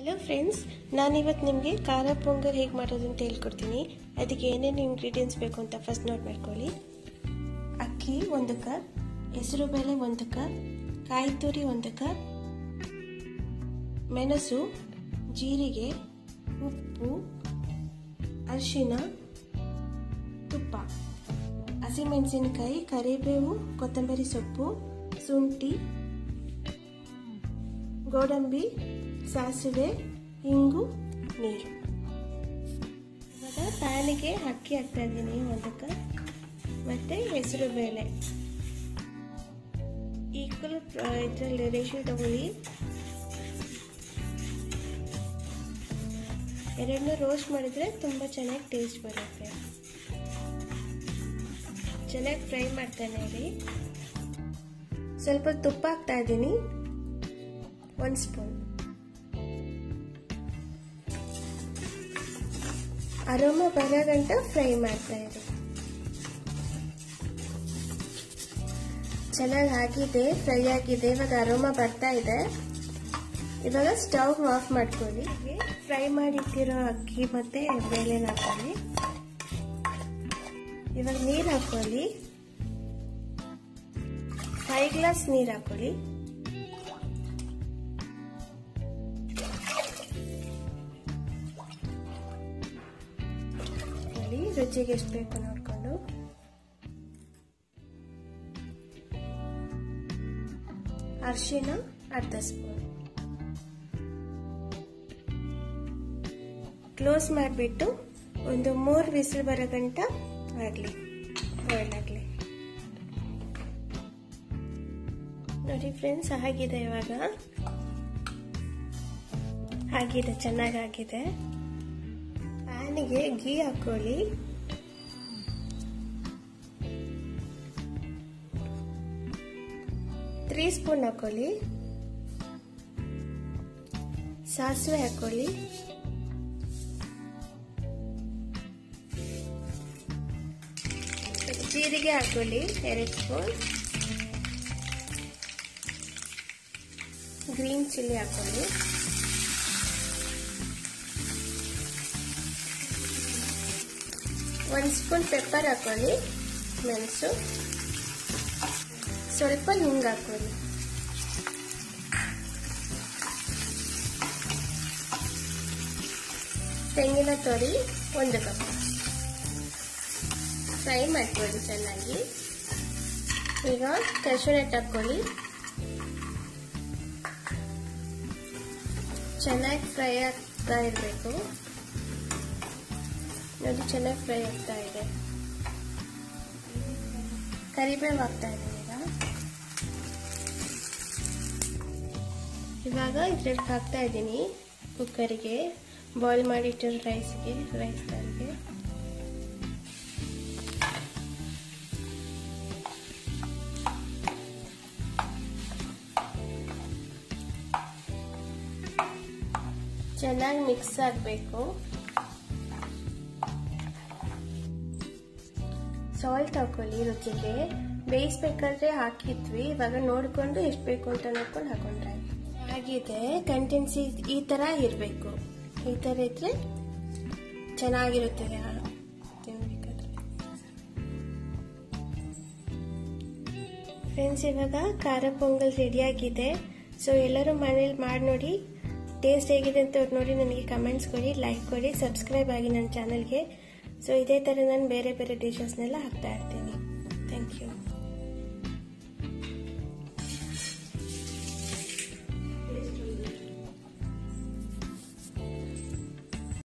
hello friends ನಾನಿವತ್ತು ನಿಮಗೆ ಖಾರ ಪೊಂಗಲ್ ಹೇಗೆ ಮಾಡೋದು ಅಂತ ಹೇಳ್ಕೊಡ್ತೀನಿ ಅದಕ್ಕೆ ಏನೇನು ಇಂಗ್ರೀಡಿಯೆಂಟ್ಸ್ ಬೇಕು ಅಂತ ಫಸ್ಟ್ ನೋಟ್ ಮಾಡ್ಕೊಳ್ಳಿ ಅಕ್ಕಿ ಒಂದು ಕಪ್ ಹೆಸರುಬೇಳೆ ಒಂದು ಕಪ್ ಕಾಯಿ ತುರಿ ಒಂದು ಕಪ್ ಮೆಣಸು ಜೀರಿಗೆ ಉಪ್ಪು ಅರಿಶಿನ ತುಪ್ಪ ಹಸಿಮೆಣಸಿನಕಾಯಿ ಕರಿಬೇವು ಕೊತ್ತಂಬರಿ ಸೊಪ್ಪು ಶುಂಠಿ ಗೋಡಂಬಿ ಸಾಸಿವೆ ಇಂಗು ನೀರು ಇವಾಗ ಪ್ಯಾನಿಗೆ ಅಕ್ಕಿ ಹಾಕ್ತಾ ಇದ್ದೀನಿ ಒಂದು ಕಪ್ ಮತ್ತು ಹೆಸರು ಬೇಳೆ ಈಕ್ವಲ್ ಇದರಲ್ಲಿ ರೇಷಿಯೋ ತಗೊಳ್ಳಿ ಎರಡನ್ನೂ ರೋಸ್ಟ್ ಮಾಡಿದರೆ ತುಂಬ ಚೆನ್ನಾಗಿ ಟೇಸ್ಟ್ ಬರುತ್ತೆ ಚೆನ್ನಾಗಿ ಫ್ರೈ ಮಾಡ್ತಾನೆ ಇರಿ ಸ್ವಲ್ಪ ತುಪ್ಪ ಹಾಕ್ತಾ ಇದ್ದೀನಿ ಒಂದು ಸ್ಪೂನ್ ಅರೋಮ ಬರೋ ಗಂಟ ಫ್ರೈ ಮಾಡ್ತಾ ಇರಿ ಚೆನ್ನಾಗಿ ಆಗಿದೆ ಫ್ರೈ ಆಗಿದೆ ಇವಾಗ ಅರೋಮ ಬರ್ತಾ ಇದೆ ಇವಾಗ ಸ್ಟವ್ ಆಫ್ ಮಾಡ್ಕೊಳ್ಳಿ ಫ್ರೈ ಮಾಡಿಟ್ಟಿರೋ ಅಕ್ಕಿ ಮತ್ತೆ ಬೇಳೆನ ಹಾಕೊಳ್ಳಿ ಇವಾಗ ನೀರು ಹಾಕೊಳ್ಳಿ ಫೈವ್ ಗ್ಲಾಸ್ ನೀರು ಹಾಕೊಳ್ಳಿ ನೋಡಿ ರುಚಿಗೆ ಎಷ್ಟು ಬೇಕು ನೋಡ್ಕೊಂಡು ಅರಿಶಿನ ಅರ್ಧ ಸ್ಪೂನ್ ಕ್ಲೋಸ್ ಮಾಡಿಬಿಟ್ಟು ಒಂದು ಮೂರು ವಿಸಿಲ್ ಬರೋ ಗಂಟ ಆಗಲಿ ಬಾಯ್ಲ್ ಆಗಲಿ ನೋಡಿ ಫ್ರೆಂಡ್ಸ್ ಆಗಿದೆ ಇವಾಗ ಆಗಿದೆ ಚೆನ್ನಾಗಾಗಿದೆ ಪ್ಯಾನಿಗೆ ಗೀ ಹಾಕೊಳ್ಳಿ ತ್ರೀ ಸ್ಪೂನ್ ಹಾಕೊಳ್ಳಿ ಸಾಸಿವೆ ಹಾಕೊಳ್ಳಿ ಜೀರಿಗೆ ಹಾಕೊಳ್ಳಿ ಎರಡು ಸ್ಪೂನ್ ಗ್ರೀನ್ ಚಿಲ್ಲಿ ಹಾಕೊಳ್ಳಿ ಒಂದು ಸ್ಪೂನ್ ಪೆಪ್ಪರ್ ಹಾಕೊಳ್ಳಿ ಮೆಣಸು ಸ್ವಲ್ಪ ಹಿಂಗೆ ಹಾಕೊಳ್ಳಿ ತೆಂಗಿನ ತೊರಿ ಒಂದು ಕಪ್ ಫ್ರೈ ಮಾಡ್ಕೊಳ್ಳಿ ಚೆನ್ನಾಗಿ ಈಗ ಕ್ಯಾಶುನೆಟ್ ಹಾಕ್ಕೊಳ್ಳಿ ಚೆನ್ನಾಗಿ ಫ್ರೈ ಆಗ್ತಾ ಇರಬೇಕು ನೋಡಿ ಚೆನ್ನಾಗಿ ಫ್ರೈ ಆಗ್ತಾ ಇದೆ ಕರಿಬೇವು ಹಾಕ್ತಾ ಇದೆ ಈಗ ಇವಾಗ ಇದ್ರಲ್ಲಿ ಹಾಕ್ತಾ ಇದ್ದೀನಿ ಕುಕ್ಕರಿಗೆ ಬಾಯ್ಲ್ ಮಾಡಿಟ್ಟಿರೋ ರೈಸ್ಗೆ ರೈಸ್ ತಾರಿಗೆ ಚೆನ್ನಾಗಿ ಮಿಕ್ಸ್ ಆಗಬೇಕು ಸಾಲ್ಟ್ ಹಾಕೊಳ್ಳಿ ರುಚಿಗೆ ಬೇಯಿಸ್ಬೇಕಾದ್ರೆ ಹಾಕಿದ್ವಿ ಇವಾಗ ನೋಡಿಕೊಂಡು ಎಷ್ಟು ಬೇಕು ಅಂತ ನೋಡ್ಕೊಂಡು ಹಾಕೊಂಡ್ರೆ ಆಗಿದೆ ಕಂಟೆನ್ಸಿ ಈ ಥರ ಇರಬೇಕು ಈ ಥರ ಇದ್ರೆ ಚೆನ್ನಾಗಿರುತ್ತದೆ ತಿನ್ಬೇಕಾದ್ರೆ ಫ್ರೆಂಡ್ಸ್ ಇವಾಗ ಖಾರ ಪೊಂಗಲ್ ರೆಡಿಯಾಗಿದೆ ಸೊ ಎಲ್ಲರೂ ಮನೇಲಿ ಮಾಡಿ ನೋಡಿ ಟೇಸ್ಟ್ ಹೇಗಿದೆ ಅಂತ ನೋಡಿ ನನಗೆ ಕಮೆಂಟ್ಸ್ ಕೊಡಿ ಲೈಕ್ ಕೊಡಿ ಸಬ್ಸ್ಕ್ರೈಬ್ ಆಗಿ ನನ್ನ ಚಾನಲ್ಗೆ ಸೊ ಇದೇ ಥರ ನಾನು ಬೇರೆ ಬೇರೆ ಡಿಶಸ್ನೆಲ್ಲ ಹಾಕ್ತಾ ಇರ್ತೀನಿ ಥ್ಯಾಂಕ್ ಯು